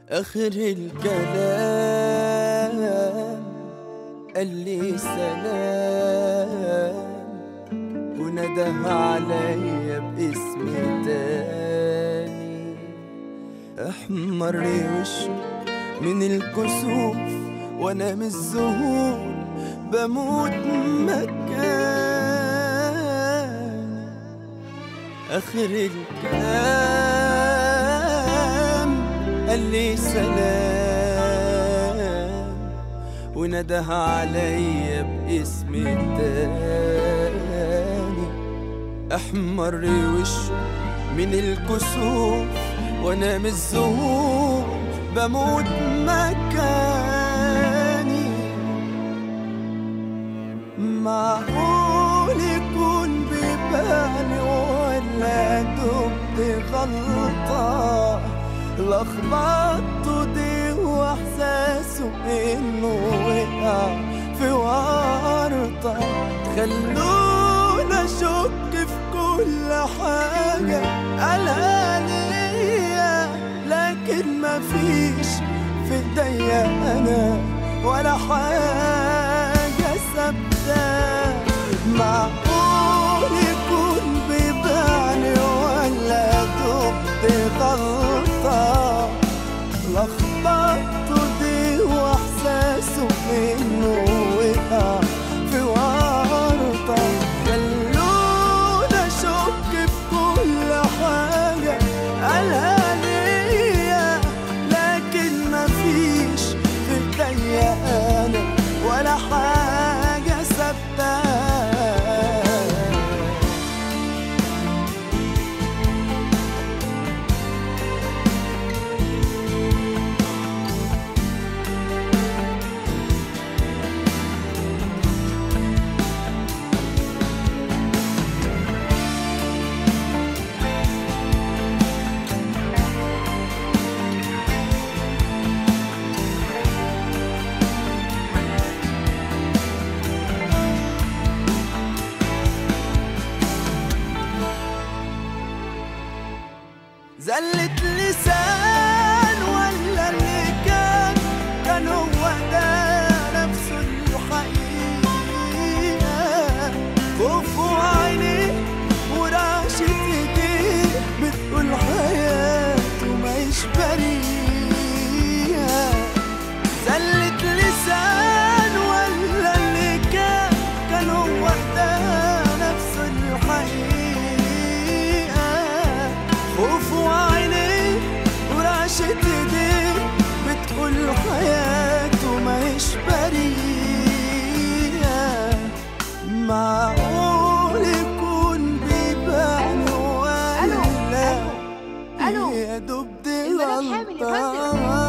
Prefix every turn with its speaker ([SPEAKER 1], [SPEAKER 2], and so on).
[SPEAKER 1] آخر الكلام قال لي سلام ونده عليا باسم تاني احمر وشه من الكسوف وانا من الذهول بموت مكاني اخر الكلام قال لي سلام ونده عليا باسم تاني احمر وشه من الكسوف وانا من الذهول بموت مكاني معقول يكون ببالي ولا دبت غلطة لخبطته دي واحساسه انه وقع في ورطة خلونا اشك في كل حاجة قالها ليا لكن مفيش في ايديا انا ولا حاجة ثابتة معقول يكون بيبعني ولا دبت غلطة لخبطته دي واحساسه انه وقع في ورطة خلونا اشك في كل حاجة قالها ليا لكن مفيش في ايديا انا ولا حاجة ثابتة زلت لسان ولا اللي كان كان هو ده نفسه الحقيقة خوفه عينيه ورعشة ايديه بتقول حياته ما بريئة زلت لسان ولا اللي كان كان هو ده نفسه الحقيقة خوفه عينيه ورعشة ايديه بتقول حياته ما بريئة معقول يكون بيبعني ولا
[SPEAKER 2] ألو، ألو.
[SPEAKER 1] يا دوب دي
[SPEAKER 2] المدام حامل يا فندم.
[SPEAKER 1] غلطة